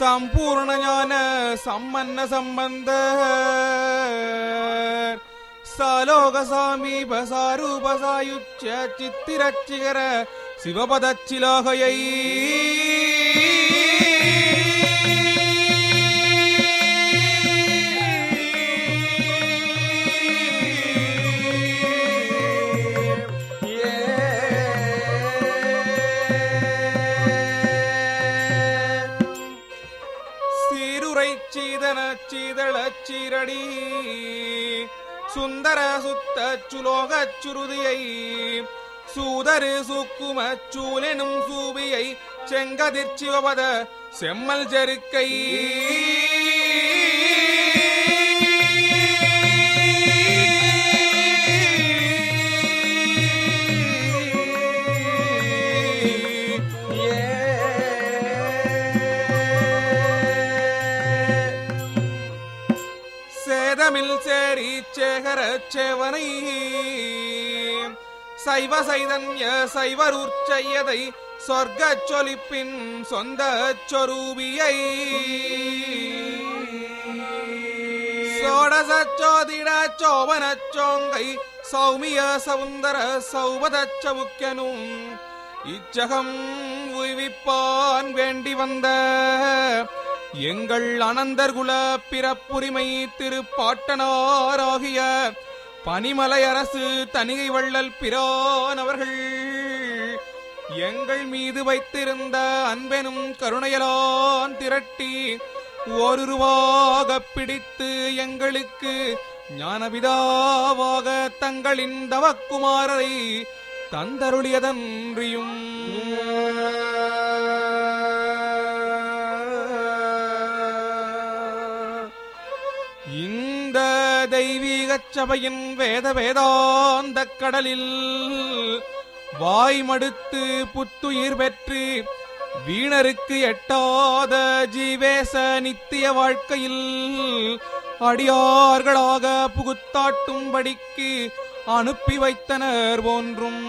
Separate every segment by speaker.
Speaker 1: சம்பூர்ண ஞான சம்மன்ன சம்பந்த சாலோக சாமீப சாரூபசாயுச்ச சித்திரச்சிகர சிவபதச்சிலாகையை சீருரை சீதன சீதள சீரடி சுந்தர சுத்த சுலோக சுருதியை சூதரு சூக்கும சூலெனும் சூபியை செங்கதிர் சிவபத செம்மல் ஜெருக்கை சேதமில் சேரி சேகர சேவனை சைவ சைதன்ய சைவரூர் செய்யதை சொர்க்க சொலிப்பின் சொந்த சொரூபியை சோடச சோதிட சோபன சோங்கை சௌமிய சவுந்தர சௌபத சவுக்கனும் இச்சகம் உய்விப்பான் வேண்டி வந்த எங்கள் அனந்தர்குல பிறப்புரிமை திருப்பாட்டனாராகிய பனிமலை அரசு தணிகை வள்ளல் பிரான் அவர்கள் எங்கள் மீது வைத்திருந்த அன்பெனும் கருணையலான் திரட்டி ஓருருவாக பிடித்து எங்களுக்கு ஞானபிதாவாக தங்களின் தவக்குமாரரை தந்தருளியதன்றியும் இந்த தெய்வீகச் சபையின் வேத வேதாந்த கடலில் வாய் மடுத்து புத்துயிர் பெற்று வீணருக்கு எட்டாத ஜீவேச நித்திய வாழ்க்கையில் அடியார்களாக புகுத்தாட்டும்படிக்கு அனுப்பி வைத்தனர் போன்றும்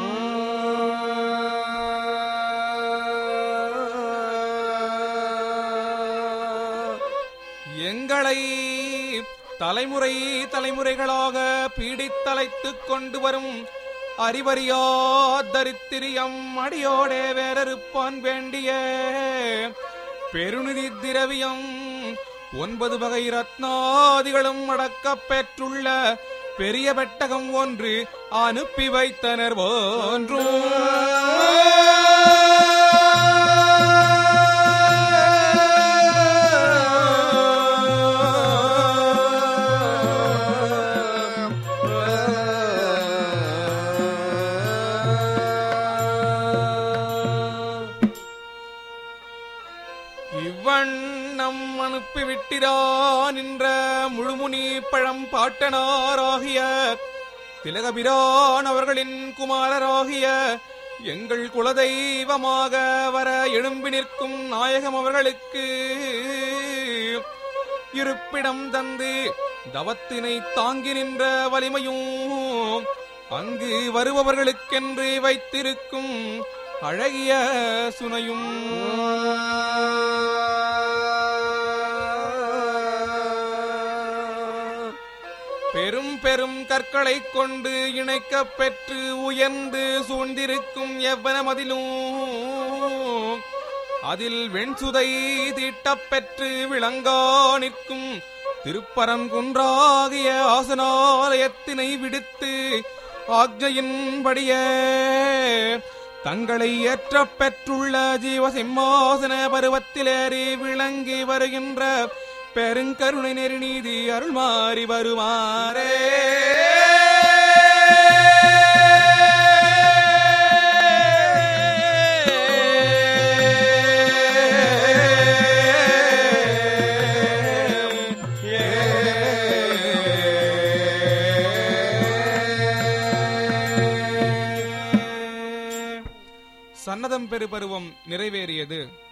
Speaker 1: எங்களை தலைமுறை தலைமுறைகளாக பீடித்தலைத்துக் கொண்டு வரும் அறிவறியா தரித்திரியம் அடியோடே வேறறுப்பான் வேண்டிய பெருநிதி திரவியம் ஒன்பது வகை ரத்னாதிகளும் அடக்கப் பெற்றுள்ள பெரிய பெட்டகம் ஒன்று அனுப்பி வைத்தனர் இவ்வண்ணம் அனுப்பிவிட்டிரான் என்ற முழுமுனி பழம் பாட்டனாராகிய திலகபிரான் அவர்களின் குமாரராகிய எங்கள் குலதெய்வமாக வர எழும்பி நிற்கும் நாயகம் அவர்களுக்கு இருப்பிடம் தந்து தவத்தினை தாங்கி நின்ற வலிமையும் அங்கு வருபவர்களுக்கென்று வைத்திருக்கும் அழகிய சுனையும் பெரும் பெரும் கற்களை கொண்டு இணைக்கப் பெற்று உயர்ந்து சூழ்ந்திருக்கும் எவ்வனமதிலும் அதில் வெண்சுதை தீட்டப் பெற்று விளங்கா நிற்கும் திருப்பரங்குன்றாகிய ஆசனாலயத்தினை விடுத்து ஆக்ஞையின்படியே தங்களை ஏற்றப் பெற்றுள்ள ஜீவ சிம்மாசன பருவத்திலேறி விளங்கி வருகின்ற பெருங்கருணை நெருநீதி அருள் மாறி வருமாறே சன்னதம் பெரு பருவம் நிறைவேறியது